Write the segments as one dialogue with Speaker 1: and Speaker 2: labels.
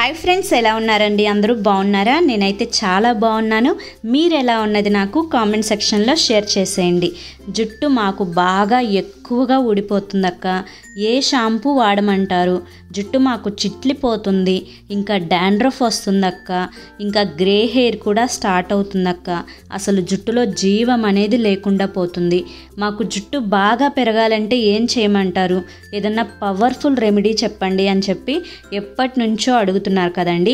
Speaker 1: hi friends ఎలా ఉన్నారండి అందరూ బాగున్నారా నేనైతే చాలా బాగున్నాను మీరు ఎలా ఉన్నది నాకు కామెంట్ సెక్షన్లో షేర్ చేసేయండి జుట్టు మాకు బాగా ఎక్కువగా ఊడిపోతుందక్క ఏ షాంపూ వాడమంటారు జుట్టు మాకు చిట్లిపోతుంది ఇంకా డాండ్రఫ్ వస్తుందక్క ఇంకా గ్రే హెయిర్ కూడా స్టార్ట్ అవుతుందక్క అసలు జుట్టులో జీవం అనేది లేకుండా పోతుంది మాకు జుట్టు బాగా పెరగాలంటే ఏం చేయమంటారు ఏదన్నా పవర్ఫుల్ రెమెడీ చెప్పండి అని చెప్పి ఎప్పటి నుంచో అడుగుతున్నారు కదండి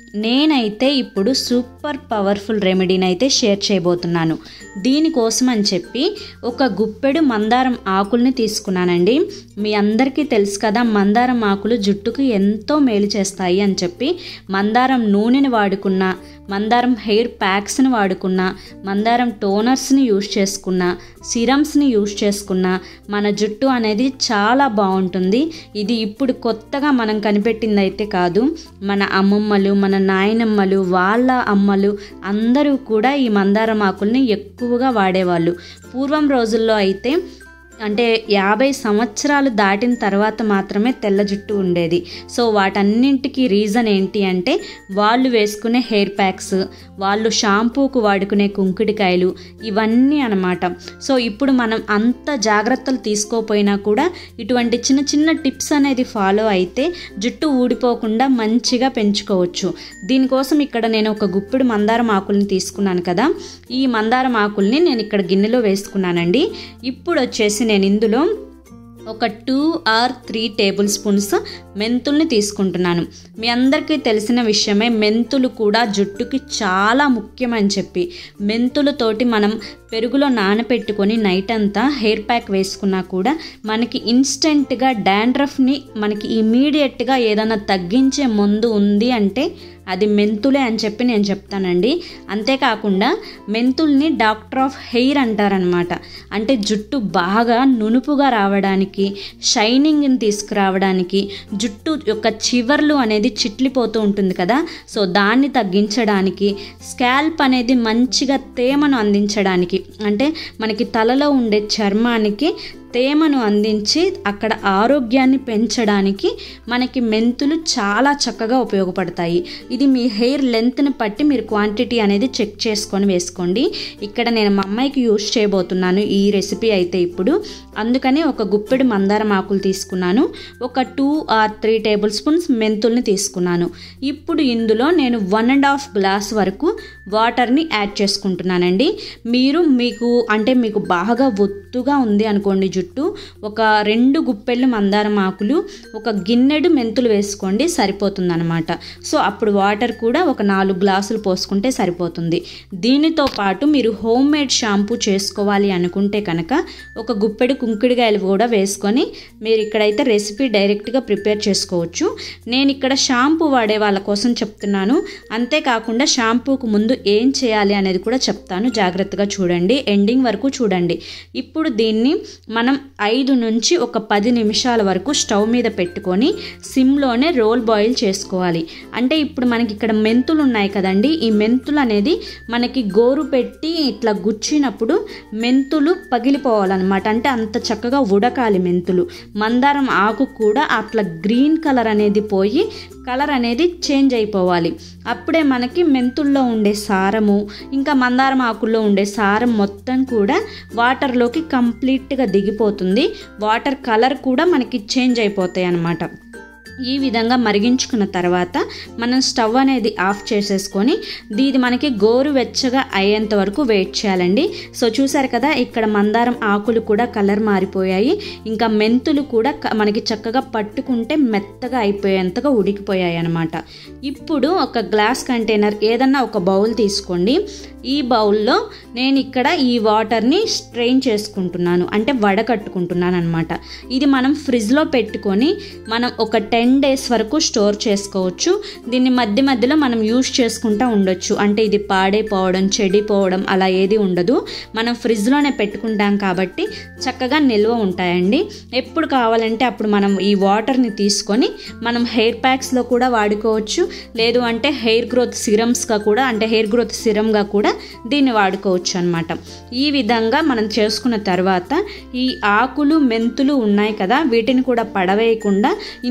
Speaker 1: నేనైతే ఇప్పుడు సూపర్ పవర్ఫుల్ రెమెడీని అయితే షేర్ చేయబోతున్నాను దీనికోసం అని చెప్పి ఒక గుప్పెడు మందారం ఆకుల్ని తీసుకున్నానండి మీ అందరికీ తెలుసు కదా మందారం ఆకులు జుట్టుకు ఎంతో మేలు చేస్తాయి అని చెప్పి మందారం నూనెని వాడుకున్న మందారం హెయిర్ ప్యాక్స్ని వాడుకున్న మందారం టోనర్స్ని యూజ్ చేసుకున్న సిరమ్స్ని యూజ్ చేసుకున్న మన జుట్టు అనేది చాలా బాగుంటుంది ఇది ఇప్పుడు కొత్తగా మనం కనిపెట్టింది అయితే కాదు మన అమ్మమ్మలు మన నాయనమ్మలు వాళ్ళ అమ్మలు అందరూ కూడా ఈ మందారం ఆకుల్ని ఎక్కువగా వాడేవాళ్ళు పూర్వం రోజుల్లో అయితే అంటే యాభై సంవత్సరాలు దాటిన తర్వాత మాత్రమే తెల్ల జుట్టు ఉండేది సో వాటన్నింటికి రీజన్ ఏంటి అంటే వాళ్ళు వేసుకునే హెయిర్ ప్యాక్స్ వాళ్ళు షాంపూకు వాడుకునే కుంకుడికాయలు ఇవన్నీ అనమాట సో ఇప్పుడు మనం అంత జాగ్రత్తలు తీసుకోపోయినా కూడా ఇటువంటి చిన్న చిన్న టిప్స్ అనేది ఫాలో అయితే జుట్టు ఊడిపోకుండా మంచిగా పెంచుకోవచ్చు దీనికోసం ఇక్కడ నేను ఒక గుప్పిడి మందారం ఆకుల్ని తీసుకున్నాను కదా ఈ మందారం ఆకుల్ని నేను ఇక్కడ గిన్నెలో వేసుకున్నానండి ఇప్పుడు వచ్చేసి నేను ఇందులో ఒక two or three tablespoons మెంతుల్ని తీసుకుంటున్నాను మీ అందరికీ తెలిసిన విషయమే మెంతులు కూడా జుట్టుకి చాలా ముఖ్యమని చెప్పి మెంతులతోటి మనం పెరుగులో నానపెట్టుకొని నైట్ అంతా హెయిర్ ప్యాక్ వేసుకున్నా కూడా మనకి ఇన్స్టెంట్గా డాండ్రఫ్ని మనకి ఇమీడియట్గా ఏదైనా తగ్గించే మందు ఉంది అంటే అది మెంతులే అని చెప్పి నేను చెప్తానండి అంతేకాకుండా మెంతుల్ని డాక్టర్ ఆఫ్ హెయిర్ అంటారనమాట అంటే జుట్టు బాగా నునుపుగా రావడానికి షైనింగ్ని తీసుకురావడానికి జుట్టు యొక్క చివర్లు అనేది చిట్లిపోతూ ఉంటుంది కదా సో దాన్ని తగ్గించడానికి స్కాల్ప్ అనేది మంచిగా తేమను అందించడానికి అంటే మనకి తలలో ఉండే చర్మానికి తేమను అందించి అక్కడ ఆరోగ్యాన్ని పెంచడానికి మనకి మెంతులు చాలా చక్కగా ఉపయోగపడతాయి ఇది మీ హెయిర్ లెంత్ని బట్టి మీరు క్వాంటిటీ అనేది చెక్ చేసుకొని వేసుకోండి ఇక్కడ నేను మా అమ్మాయికి యూజ్ చేయబోతున్నాను ఈ రెసిపీ అయితే ఇప్పుడు అందుకని ఒక గుప్పెడు మందారం ఆకులు తీసుకున్నాను ఒక two or three tablespoons మెంతుల్ని తీసుకున్నాను ఇప్పుడు ఇందులో నేను వన్ అండ్ హాఫ్ గ్లాస్ వరకు వాటర్ని యాడ్ చేసుకుంటున్నానండి మీరు మీకు అంటే మీకు బాగా ఒత్తుగా ఉంది అనుకోండి జుట్టు ఒక రెండు గుప్పెళ్ళు మందారం ఆకులు ఒక గిన్నెడు మెంతులు వేసుకోండి సరిపోతుందన్నమాట సో అప్పుడు వాటర్ కూడా ఒక నాలుగు గ్లాసులు పోసుకుంటే సరిపోతుంది దీనితో పాటు మీరు హోమ్ మేడ్ షాంపూ చేసుకోవాలి అనుకుంటే కనుక ఒక గుప్పెడు కుంకుడికాయలు కూడా వేసుకొని మీరు ఇక్కడైతే రెసిపీ డైరెక్ట్గా ప్రిపేర్ చేసుకోవచ్చు నేను ఇక్కడ షాంపూ వాడే వాళ్ళ కోసం చెప్తున్నాను అంతేకాకుండా షాంపూకు ముందు ఏం చేయాలి అనేది కూడా చెప్తాను జాగ్రత్తగా చూడండి ఎండింగ్ వరకు చూడండి ఇప్పుడు దీన్ని మనం ఐదు నుంచి ఒక పది నిమిషాల వరకు స్టవ్ మీద పెట్టుకొని సిమ్లోనే రోల్ బాయిల్ చేసుకోవాలి అంటే ఇప్పుడు మనకి ఇక్కడ మెంతులు ఉన్నాయి కదండి ఈ మెంతులు అనేది మనకి గోరు పెట్టి ఇట్లా గుచ్చినప్పుడు మెంతులు పగిలిపోవాలన్నమాట అంటే అంత చక్కగా ఉడకాలి మెంతులు మందారం ఆకు కూడా అట్లా గ్రీన్ కలర్ అనేది పోయి కలర్ అనేది చేంజ్ అయిపోవాలి అప్పుడే మనకి మెంతుల్లో ఉండే సారము ఇంకా మందారం ఆకుల్లో ఉండే సారం మొత్తం కూడా వాటర్లోకి కంప్లీట్గా దిగిపోతుంది వాటర్ కలర్ కూడా మనకి చేంజ్ అయిపోతాయి అన్నమాట ఈ విధంగా మరిగించుకున్న తర్వాత మనం స్టవ్ అనేది ఆఫ్ చేసేసుకొని ఇది మనకి గోరు వెచ్చగా అయ్యేంత వరకు వెయిట్ చేయాలండి సో చూసారు కదా ఇక్కడ మందారం ఆకులు కూడా కలర్ మారిపోయాయి ఇంకా మెంతులు కూడా మనకి చక్కగా పట్టుకుంటే మెత్తగా అయిపోయేంతగా ఉడికిపోయాయి అనమాట ఇప్పుడు ఒక గ్లాస్ కంటైనర్ ఏదన్నా ఒక బౌల్ తీసుకోండి ఈ బౌల్లో నేను ఇక్కడ ఈ వాటర్ని స్ట్రెయిన్ చేసుకుంటున్నాను అంటే వడకట్టుకుంటున్నాను అనమాట ఇది మనం ఫ్రిడ్జ్లో పెట్టుకొని మనం ఒక టెన్ డేస్ వరకు స్టోర్ చేసుకోవచ్చు దీన్ని మధ్య మధ్యలో మనం యూజ్ చేసుకుంటూ ఉండొచ్చు అంటే ఇది పాడైపోవడం చెడిపోవడం అలా ఏది ఉండదు మనం ఫ్రిడ్జ్లోనే పెట్టుకుంటాం కాబట్టి చక్కగా నిల్వ ఉంటాయండి ఎప్పుడు కావాలంటే అప్పుడు మనం ఈ వాటర్ని తీసుకొని మనం హెయిర్ ప్యాక్స్లో కూడా వాడుకోవచ్చు లేదు అంటే హెయిర్ గ్రోత్ సిరమ్స్గా కూడా అంటే హెయిర్ గ్రోత్ సిరమ్గా కూడా దీన్ని వాడుకోవచ్చు అనమాట ఈ విధంగా మనం చేసుకున్న తర్వాత ఈ ఆకులు మెంతులు ఉన్నాయి కదా వీటిని కూడా పడవేయకుండా ఇందులో కొంచెం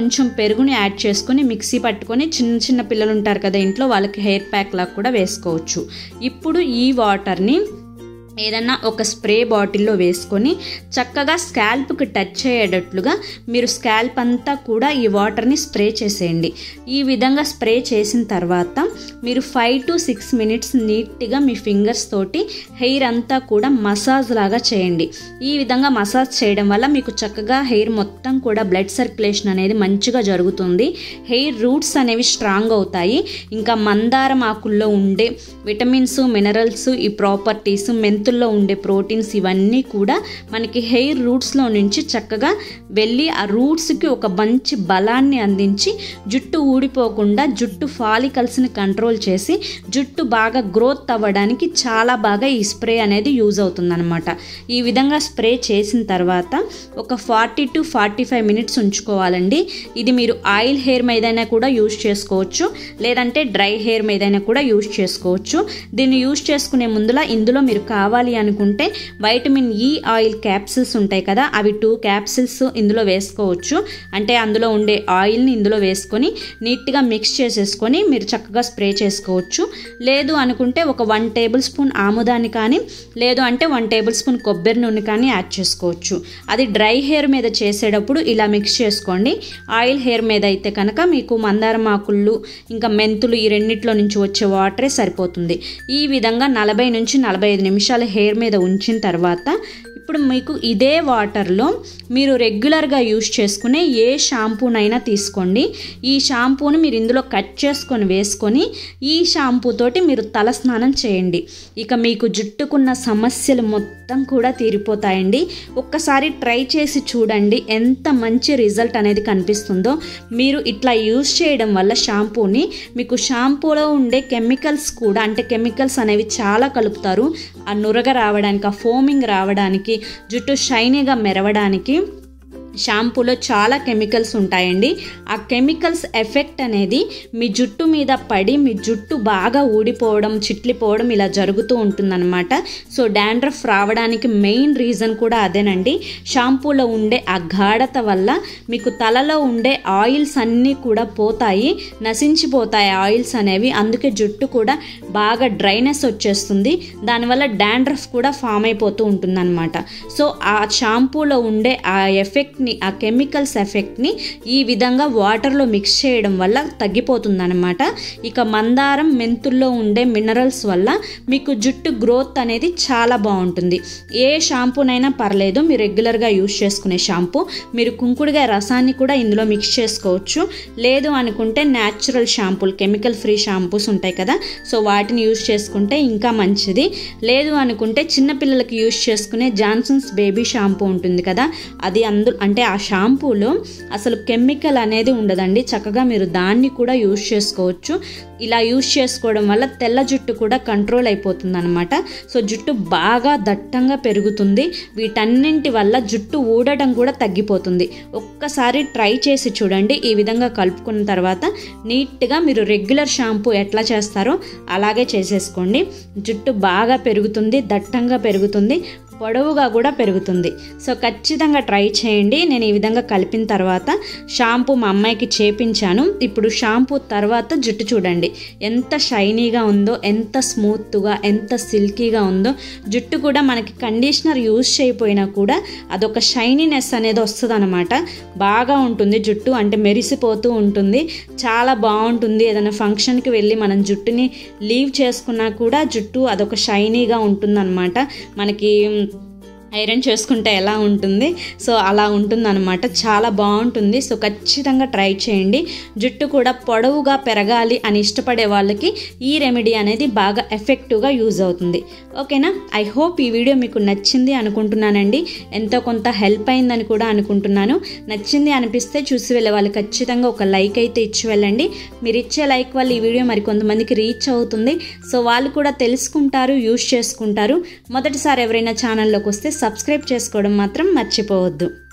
Speaker 1: కొంచెం పెరుగుని యాడ్ చేసుకొని మిక్సీ పట్టుకొని చిన్న చిన్న పిల్లలు ఉంటారు కదా ఇంట్లో వాళ్ళకి హెయిర్ ప్యాక్ లాగా కూడా వేసుకోవచ్చు ఇప్పుడు ఈ వాటర్ని ఏదన్నా ఒక స్ప్రే బాటిల్లో వేసుకొని చక్కగా స్కాల్ప్కి టచ్ అయ్యేటట్లుగా మీరు స్కాల్ప్ అంతా కూడా ఈ వాటర్ని స్ప్రే చేసేయండి ఈ విధంగా స్ప్రే చేసిన తర్వాత మీరు ఫైవ్ టు సిక్స్ మినిట్స్ నీట్గా మీ ఫింగర్స్ తోటి హెయిర్ అంతా కూడా మసాజ్ లాగా చేయండి ఈ విధంగా మసాజ్ చేయడం వల్ల మీకు చక్కగా హెయిర్ మొత్తం కూడా బ్లడ్ సర్క్యులేషన్ అనేది మంచిగా జరుగుతుంది హెయిర్ రూట్స్ అనేవి స్ట్రాంగ్ అవుతాయి ఇంకా మందారం ఆకుల్లో ఉండే విటమిన్స్ మినరల్స్ ఈ ప్రాపర్టీస్ మెంతుల్లో ఉండే ప్రోటీన్స్ ఇవన్నీ కూడా మనకి హెయిర్ రూట్స్లో నుంచి చక్కగా వెళ్ళి ఆ రూట్స్కి ఒక మంచి బలాన్ని అందించి జుట్టు ఊడిపోకుండా జుట్టు ఫాలికల్స్ని కంట్రోల్ చేసి జుట్టు బాగా గ్రోత్ అవ్వడానికి చాలా బాగా ఈ స్ప్రే అనేది యూజ్ అవుతుందన్నమాట ఈ విధంగా స్ప్రే చేసిన తర్వాత ఒక forty to forty five minutes ఉంచుకోవాలండి ఇది మీరు ఆయిల్ హెయిర్ మీదైనా కూడా యూజ్ చేసుకోవచ్చు లేదంటే డ్రై హెయిర్ మీదైనా కూడా యూజ్ చేసుకోవచ్చు దీన్ని యూజ్ చేసుకునే ముందులా ఇందులో మీరు కావాలి అనుకుంటే వైటమిన్ ఈ ఆయిల్ క్యాప్సిల్స్ ఉంటాయి కదా అవి టూ క్యాప్సిల్స్ ఇందులో వేసుకోవచ్చు అంటే అందులో ఉండే ఆయిల్ని ఇందులో వేసుకొని నీట్గా మిక్స్ చేసేసుకొని మీరు చక్కగా స్ప్రే చేసుకోవచ్చు లేదు అనుకుంటే ఒక వన్ టేబుల్ స్పూన్ ఆముదాన్ని కానీ లేదు అంటే వన్ టేబుల్ స్పూన్ కొబ్బరి నూనె కానీ యాడ్ చేసుకోవచ్చు అది డ్రై హెయిర్ మీద చేసేటప్పుడు ఇలా మిక్స్ చేసుకోండి ఆయిల్ హెయిర్ మీద అయితే కనుక మీకు మందారం ఆకుళ్ళు ఇంకా మెంతులు ఈ రెండిట్లో నుంచి వచ్చే వాటరే సరిపోతుంది ఈ విధంగా నలభై నుంచి నలభై ఐదు నిమిషాలు హెయిర్ మీద ఉంచిన తర్వాత ఇప్పుడు మీకు ఇదే వాటర్లో మీరు రెగ్యులర్గా యూజ్ చేసుకునే ఏ షాంపూనైనా తీసుకోండి ఈ షాంపూని మీరు ఇందులో కట్ చేసుకొని వేసుకొని ఈ షాంపూతోటి మీరు తల స్నానం చేయండి ఇక మీకు జుట్టుకున్న సమస్యలు మొత్తం కూడా తీరిపోతాయండి ఒక్కసారి ట్రై చేసి చూడండి ఎంత మంచి రిజల్ట్ అనేది కనిపిస్తుందో మీరు ఇట్లా యూజ్ చేయడం వల్ల షాంపూని మీకు షాంపూలో ఉండే కెమికల్స్ కూడా అంటే కెమికల్స్ అనేవి చాలా కలుపుతారు ఆ నురగ రావడానికి ఆ ఫోమింగ్ రావడానికి జుట్టు షైనీగా మెరవడానికి షాంపూలో చాలా కెమికల్స్ ఉంటాయండి ఆ కెమికల్స్ ఎఫెక్ట్ అనేది మీ జుట్టు మీద పడి మీ జుట్టు బాగా ఊడిపోవడం చిట్లిపోవడం ఇలా జరుగుతూ ఉంటుందన్నమాట సో డాండ్రఫ్ రావడానికి మెయిన్ రీజన్ కూడా అదేనండి షాంపూలో ఉండే ఆ గాఢత వల్ల మీకు తలలో ఉండే ఆయిల్స్ అన్నీ కూడా పోతాయి నశించిపోతాయి ఆయిల్స్ అనేవి అందుకే జుట్టు కూడా బాగా డ్రైనెస్ వచ్చేస్తుంది దానివల్ల డాండ్రఫ్ కూడా ఫామ్ అయిపోతూ ఉంటుందన్నమాట సో ఆ షాంపూలో ఉండే ఆ ఎఫెక్ట్ని ఆ కెమికల్స్ ఎఫెక్ట్ని ఈ విధంగా వాటర్లో మిక్స్ చేయడం వల్ల తగ్గిపోతుందన్నమాట ఇక మందారం మెంతుల్లో ఉండే మినరల్స్ వల్ల మీకు జుట్టు గ్రోత్ అనేది చాలా బాగుంటుంది ఏ షాంపూనైనా పర్లేదు మీరు రెగ్యులర్గా యూజ్ చేసుకునే షాంపూ మీరు కుంకుడుగా రసాన్ని కూడా ఇందులో మిక్స్ చేసుకోవచ్చు లేదు అనుకుంటే న్యాచురల్ షాంపూలు కెమికల్ ఫ్రీ షాంపూస్ ఉంటాయి కదా సో వాటిని యూజ్ చేసుకుంటే ఇంకా మంచిది లేదు అనుకుంటే చిన్నపిల్లలకి యూజ్ చేసుకునే జాన్సన్స్ బేబీ షాంపూ ఉంటుంది కదా అది అందు అంటే ఆ షాంపూలో అసలు కెమికల్ అనేది ఉండదండి చక్కగా మీరు దాన్ని కూడా యూజ్ చేసుకోవచ్చు ఇలా యూజ్ చేసుకోవడం వల్ల తెల్ల జుట్టు కూడా కంట్రోల్ అయిపోతుంది అనమాట సో జుట్టు బాగా దట్టంగా పెరుగుతుంది వీటన్నింటి వల్ల జుట్టు ఊడటం కూడా తగ్గిపోతుంది ఒక్కసారి ట్రై చేసి చూడండి ఈ విధంగా కలుపుకున్న తర్వాత నీట్గా మీరు రెగ్యులర్ షాంపూ ఎట్లా చేస్తారో అలాగే చేసేసుకోండి జుట్టు బాగా పెరుగుతుంది దట్టంగా పెరుగుతుంది పొడవుగా కూడా పెరుగుతుంది సో ఖచ్చితంగా ట్రై చేయండి నేను ఈ విధంగా కలిపిన తర్వాత షాంపూ మా అమ్మాయికి చేపించాను ఇప్పుడు షాంపూ తర్వాత జుట్టు చూడండి ఎంత షైనీగా ఉందో ఎంత స్మూత్గా ఎంత సిల్కీగా ఉందో జుట్టు కూడా మనకి కండిషనర్ యూజ్ చేయకపోయినా కూడా అదొక షైనీనెస్ అనేది వస్తుంది అనమాట బాగా ఉంటుంది జుట్టు అంటే మెరిసిపోతూ ఉంటుంది చాలా బాగుంటుంది ఏదైనా ఫంక్షన్కి వెళ్ళి మనం జుట్టుని లీవ్ చేసుకున్నా కూడా జుట్టు అదొక షైనీగా ఉంటుందన్నమాట మనకి ఐరన్ చేసుకుంటే ఎలా ఉంటుంది సో అలా ఉంటుందన్నమాట చాలా బాగుంటుంది సో ఖచ్చితంగా ట్రై చేయండి జుట్టు కూడా పొడవుగా పెరగాలి అని ఇష్టపడే వాళ్ళకి ఈ రెమెడీ అనేది బాగా ఎఫెక్టివ్గా యూజ్ అవుతుంది ఓకేనా ఐ హోప్ ఈ వీడియో మీకు నచ్చింది అనుకుంటున్నానండి ఎంతో కొంత హెల్ప్ అయిందని కూడా అనుకుంటున్నాను నచ్చింది అనిపిస్తే చూసి వెళ్ళే వాళ్ళు ఖచ్చితంగా ఒక లైక్ అయితే ఇచ్చి వెళ్ళండి మీరు ఇచ్చే లైక్ వల్ల ఈ వీడియో మరి కొంతమందికి రీచ్ అవుతుంది సో వాళ్ళు కూడా తెలుసుకుంటారు యూజ్ చేసుకుంటారు మొదటిసారి ఎవరైనా ఛానల్లోకి వస్తే సబ్స్క్రైబ్ చేసుకోవడం మాత్రం మర్చిపోవద్దు